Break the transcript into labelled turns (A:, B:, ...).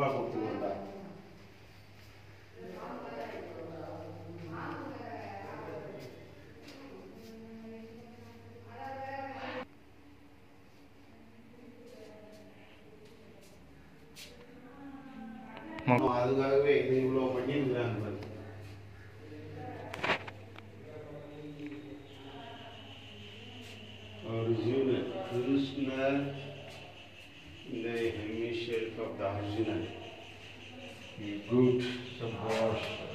A: ரூபாய் கொடுத்துருந்தா அதுக்காகவே இது இவ்வளோ பண்ணியிருக்கிறாங்க பாரு. original original the hemisphere of the original good
B: Some wash.